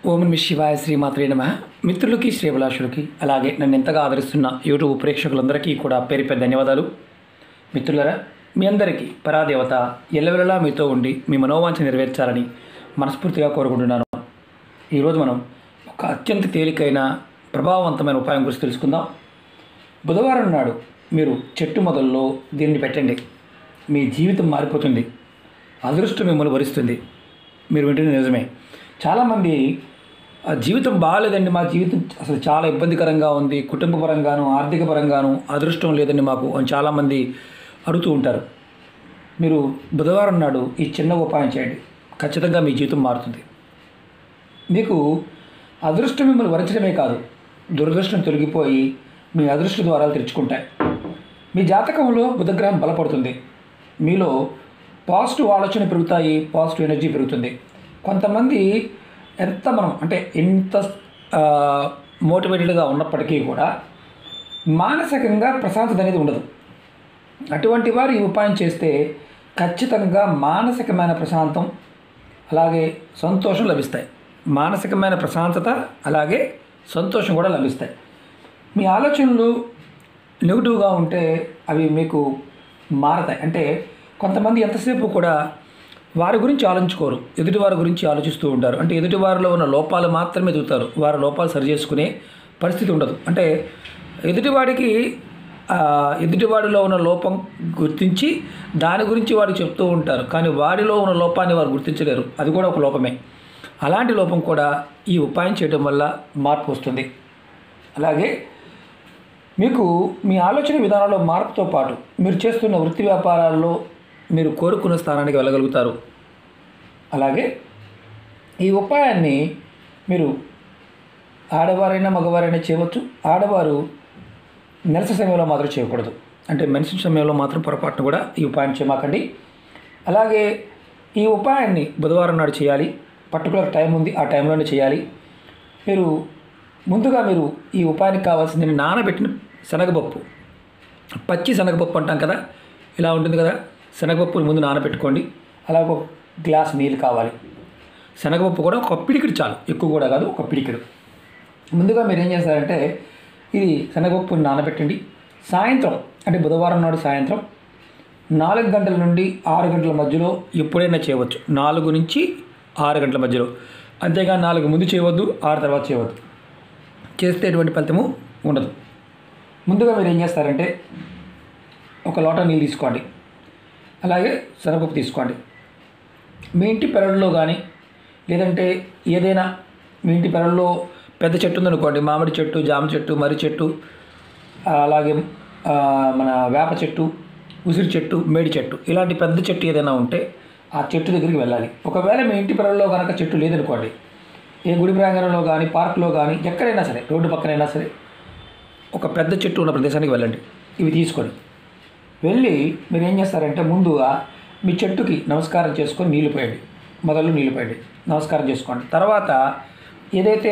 ఓం నమ శివాయ శ్రీమాత్రే నమ మిత్రులకి శ్రీభిలాషులకి అలాగే నన్ను ఎంతగా ఆదరిస్తున్న యూట్యూబ్ ప్రేక్షకులందరికీ కూడా పేరు పేరు ధన్యవాదాలు మిత్రులరా మీ అందరికీ పరాదేవత ఎల్లవెల్లలా మీతో ఉండి మీ మనోవాంఛ నెరవేర్చాలని మనస్ఫూర్తిగా కోరుకుంటున్నాను ఈరోజు మనం ఒక అత్యంత తేలికైన ప్రభావవంతమైన ఉపాయం గురించి తెలుసుకుందాం బుధవారం నాడు మీరు చెట్టు మొదల్లో దీన్ని పెట్టండి మీ జీవితం మారిపోతుంది అదృష్టం మిమ్మల్ని వరిస్తుంది మీరు వింటుంది నిజమే చాలామంది "ఆ జీవితం బాగాలేదండి మా జీవితం అసలు చాలా ఇబ్బందికరంగా ఉంది కుటుంబ పరంగాను ఆర్థిక పరంగాను అదృష్టం లేదండి మాకు అని చాలామంది అడుగుతూ ఉంటారు మీరు బుధవారం నాడు ఈ చిన్న ఉపాయం చేయండి ఖచ్చితంగా మీ జీవితం మారుతుంది మీకు అదృష్టం మిమ్మల్ని వరచడమే కాదు దురదృష్టం తొలగిపోయి మీ అదృష్ట ద్వారాలు తెరుచుకుంటాయి మీ జాతకంలో బుధగ్రహం బలపడుతుంది మీలో పాజిటివ్ ఆలోచన పెరుగుతాయి పాజిటివ్ ఎనర్జీ పెరుగుతుంది కొంతమంది ఎంత మనం అంటే ఎంత మోటివేటెడ్గా ఉన్నప్పటికీ కూడా మానసికంగా ప్రశాంతత అనేది ఉండదు అటువంటి వారు ఈ ఉపాయం చేస్తే ఖచ్చితంగా మానసికమైన ప్రశాంతం అలాగే సంతోషం లభిస్తాయి మానసికమైన ప్రశాంతత అలాగే సంతోషం కూడా లభిస్తాయి మీ ఆలోచనలు నెగిటివ్గా ఉంటే అవి మీకు మారతాయి అంటే కొంతమంది ఎంతసేపు కూడా వారి గురించి ఆలోచించుకోరు ఎదుటి వారి గురించి ఆలోచిస్తూ ఉంటారు అంటే ఎదుటి వారిలో ఉన్న లోపాలు మాత్రమే ఎదుగుతారు వారి లోపాలు సరి చేసుకునే పరిస్థితి ఉండదు అంటే ఎదుటివాడికి ఆ, ఎదుటివాడిలో ఉన్న లోపం గుర్తించి దాని గురించి వాడు చెప్తూ ఉంటారు కానీ వాడిలో ఉన్న లోపాన్ని వారు గుర్తించలేరు అది కూడా ఒక లోపమే అలాంటి లోపం కూడా ఈ ఉపాయం చేయడం వల్ల మార్పు వస్తుంది అలాగే మీకు మీ ఆలోచన విధానంలో మార్పుతో పాటు మీరు చేస్తున్న వృత్తి వ్యాపారాల్లో మీరు కోరుకున్న స్థానానికి వెళ్ళగలుగుతారు అలాగే ఈ ఉపాయాన్ని మీరు ఆడవారైనా మగవారైనా చేయవచ్చు ఆడవారు నెలస సమయంలో మాత్రం చేయకూడదు అంటే మెన్షన్ సమయంలో మాత్రం పొరపాటున కూడా ఈ ఉపాయం చేయమాకండి అలాగే ఈ ఉపాయాన్ని బుధవారం నాడు చేయాలి పర్టికులర్ టైం ఉంది ఆ టైంలోనే చేయాలి మీరు ముందుగా మీరు ఈ ఉపాయానికి కావాల్సింది నానబెట్టిన శనగపప్పు పచ్చి శనగపప్పు అంటాం కదా ఇలా ఉంటుంది కదా శనగపప్పుని ముందు నానబెట్టుకోండి అలాగే ఒక గ్లాస్ నీళ్ళు కావాలి శనగపప్పు కూడా ఒక పిడికిడు చాలు ఎక్కువ కూడా కాదు ఒక పిడికిడు ముందుగా మీరు ఏం చేస్తారంటే ఇది శనగపప్పుని నానబెట్టండి సాయంత్రం అంటే బుధవారం నాడు సాయంత్రం నాలుగు గంటల నుండి ఆరు గంటల మధ్యలో ఎప్పుడైనా చేయవచ్చు నాలుగు నుంచి ఆరు గంటల మధ్యలో అంతేగాని నాలుగు ముందు చేయవద్దు ఆరు తర్వాత చేయవద్దు చేస్తే ఎటువంటి ఫలితము ఉండదు ముందుగా మీరు ఏం చేస్తారంటే ఒక లోటా నీళ్ళు తీసుకోండి అలాగే శనగపప్పు తీసుకోండి మీ ఇంటి పెరడులో కానీ లేదంటే ఏదైనా మీ ఇంటి పెరడులో పెద్ద చెట్టు ఉందనుకోండి మామిడి చెట్టు జామ చెట్టు మర్రి చెట్టు ఆ, అలాగే ఆ, మన వేప చెట్టు ఉసిరి చెట్టు మేడి చెట్టు ఇలాంటి పెద్ద చెట్టు ఏదైనా ఉంటే ఆ చెట్టు దగ్గరికి వెళ్ళాలి ఒకవేళ మీ ఇంటి పెరడులో కనుక చెట్టు లేదనుకోండి ఏ గుడి ప్రాంగణంలో కానీ పార్కులో కానీ ఎక్కడైనా సరే రోడ్డు పక్కనైనా సరే ఒక పెద్ద చెట్టు ఉన్న ప్రదేశానికి వెళ్ళండి ఇవి తీసుకొని వెళ్ళి మీరు ఏం చేస్తారంటే ముందుగా మీ చెట్టుకి నమస్కారం చేసుకొని నీళ్లు పోయండి మొదలు నీళ్లు పోయండి నమస్కారం చేసుకోండి తర్వాత ఏదైతే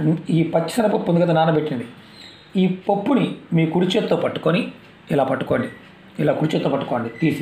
ఈ పచ్చిశనగపప్పు ఉంది కదా నానబెట్టింది ఈ పప్పుని మీ కుడి చేత్తో పట్టుకొని ఇలా పట్టుకోండి ఇలా కుడి చేత్తో పట్టుకోండి తీసి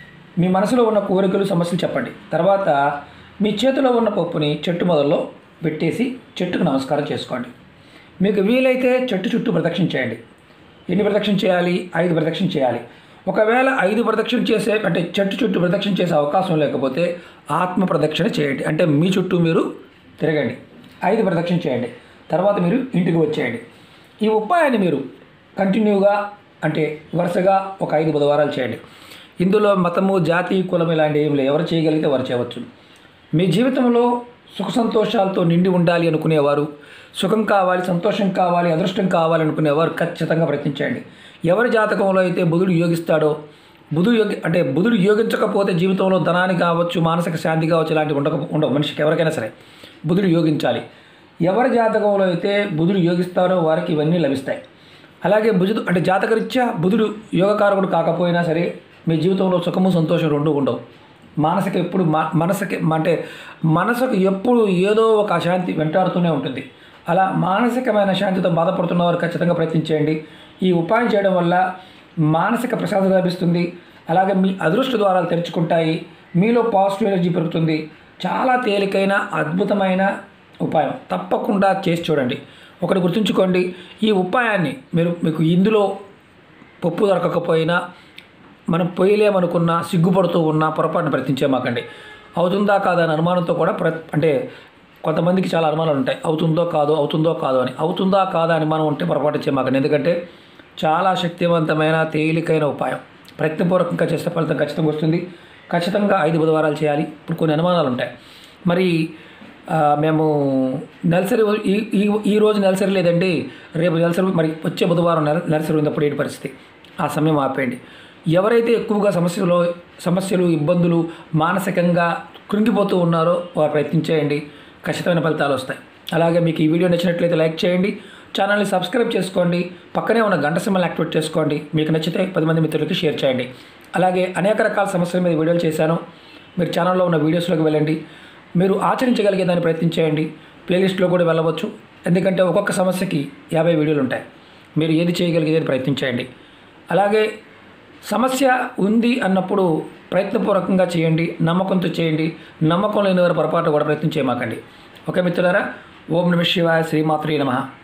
మీ మనసులో ఉన్న కోరికలు సమస్యలు చెప్పండి తర్వాత మీ చేతిలో ఉన్న పప్పుని చెట్టు మొదల్లో పెట్టేసి చెట్టుకు నమస్కారం చేసుకోండి మీకు వీలైతే చెట్టు చుట్టూ ప్రదక్షిణ చేయండి ఎన్ని ప్రదక్షిణ చేయాలి ఐదు ప్రదక్షిణ చేయాలి ఒకవేళ ఐదు ప్రదక్షిణ చేసే అంటే చెట్టు చుట్టూ ప్రదక్షిణ చేసే అవకాశం లేకపోతే ఆత్మ ప్రదక్షిణ చేయండి అంటే మీ చుట్టూ మీరు తిరగండి ఐదు ప్రదక్షిణ చేయండి తర్వాత మీరు ఇంటికి వచ్చేయండి ఈ ఉపాయాన్ని మీరు కంటిన్యూగా అంటే వరుసగా ఒక ఐదు బుధవారాలు చేయండి ఇందులో మతము జాతి కులం ఇలాంటి ఏం లేవు ఎవరు చేయగలిగితే వారు చేయవచ్చు మీ జీవితంలో సుఖ సంతోషాలతో నిండి ఉండాలి అనుకునేవారు సుఖం కావాలి సంతోషం కావాలి అదృష్టం కావాలి అనుకునేవారు ఖచ్చితంగా ప్రయత్నించండి ఎవరి జాతకంలో అయితే బుధుడు యోగిస్తాడో బుధుడు యోగి అంటే బుధుడు యోగించకపోతే జీవితంలో ధనాన్ని కావచ్చు మానసిక శాంతి కావచ్చు ఇలాంటివి ఉండక ఉండవు మనిషికి ఎవరికైనా సరే బుధుడు యోగించాలి ఎవరి జాతకంలో అయితే బుధుడు యోగిస్తారో వారికి ఇవన్నీ లభిస్తాయి అలాగే బుధుడు అంటే జాతకరీత్యా బుధుడు యోగకారకుడు కాకపోయినా సరే మీ జీవితంలో సుఖము సంతోషం రెండు ఉండవు మానసిక ఎప్పుడు మా- మనసుకి అంటే మనసుకు ఎప్పుడు ఏదో ఒక అశాంతి వెంటాడుతూనే ఉంటుంది అలా మానసికమైన శాంతితో బాధపడుతున్న వారు ఖచ్చితంగా ప్రయత్నించేయండి ఈ ఉపాయం చేయడం వల్ల మానసిక ప్రశాంతత లభిస్తుంది అలాగే మీ అదృష్ట ద్వారాలు తెరుచుకుంటాయి మీలో పాజిటివ్ ఎనర్జీ పెరుగుతుంది చాలా తేలికైన అద్భుతమైన ఉపాయం తప్పకుండా చేసి చూడండి ఒకటి గుర్తుంచుకోండి ఈ ఉపాయాన్ని మీరు మీకు ఇందులో పప్పు దొరకకపోయినా మనం పోయలేమనుకున్నా సిగ్గుపడుతూ ఉన్నా పొరపాటున ప్రయత్నించే మాకండి అవుతుందా కాదా అని అనుమానంతో కూడా ప్ర అంటే కొంతమందికి చాలా అనుమానాలు ఉంటాయి అవుతుందో కాదో అవుతుందో కాదో అని అవుతుందా కాదా అని అనుమానం ఉంటే పొరపాటు చేయమాకండి ఎందుకంటే చాలా శక్తివంతమైన తేలికైన ఉపాయం ప్రయత్నపూర్వకంగా చేస్తే ఫలితం ఖచ్చితంగా వస్తుంది ఖచ్చితంగా ఐదు బుధవారాలు చేయాలి ఇప్పుడు కొన్ని అనుమానాలు ఉంటాయి మరి ఆ, మేము నెలసరి ఈ ఈ ఈ రోజు నెలసరి లేదండి రేపు నెలసరి మరి వచ్చే బుధవారం నెల నెలసరి ఉన్నప్పుడు ఏంటి పరిస్థితి ఆ సమయం ఆపేయండి ఎవరైతే ఎక్కువగా సమస్యలు సమస్యలు ఇబ్బందులు మానసికంగా కృంగిపోతూ ఉన్నారో వారు ప్రయత్నించేయండి ఖచ్చితమైన ఫలితాలు వస్తాయి అలాగే మీకు ఈ వీడియో నచ్చినట్లయితే లైక్ చేయండి ఛానల్ని సబ్స్క్రైబ్ చేసుకోండి పక్కనే ఉన్న గంట సింబల్ యాక్టివేట్ చేసుకోండి మీకు నచ్చితే పది మంది మిత్రులకి షేర్ చేయండి అలాగే అనేక రకాల సమస్యల మీద వీడియోలు చేశాను మీరు ఛానల్లో ఉన్న వీడియోస్లోకి వెళ్ళండి మీరు ఆచరించగలిగే దాన్ని ప్రయత్నించేయండి ప్లేలిస్ట్లో కూడా వెళ్ళవచ్చు ఎందుకంటే ఒక్కొక్క సమస్యకి యాభై వీడియోలు ఉంటాయి మీరు ఏది చేయగలిగేది ప్రయత్నించేయండి అలాగే సమస్య ఉంది అన్నప్పుడు ప్రయత్నపూర్వకంగా చేయండి నమ్మకంతో చేయండి నమ్మకం లేని వారు పొరపాటు కూడా ప్రయత్నం చేయమాకండి ఓకే మిత్రులారా ఓం నమ శివాయ శ్రీమాత్రి నమః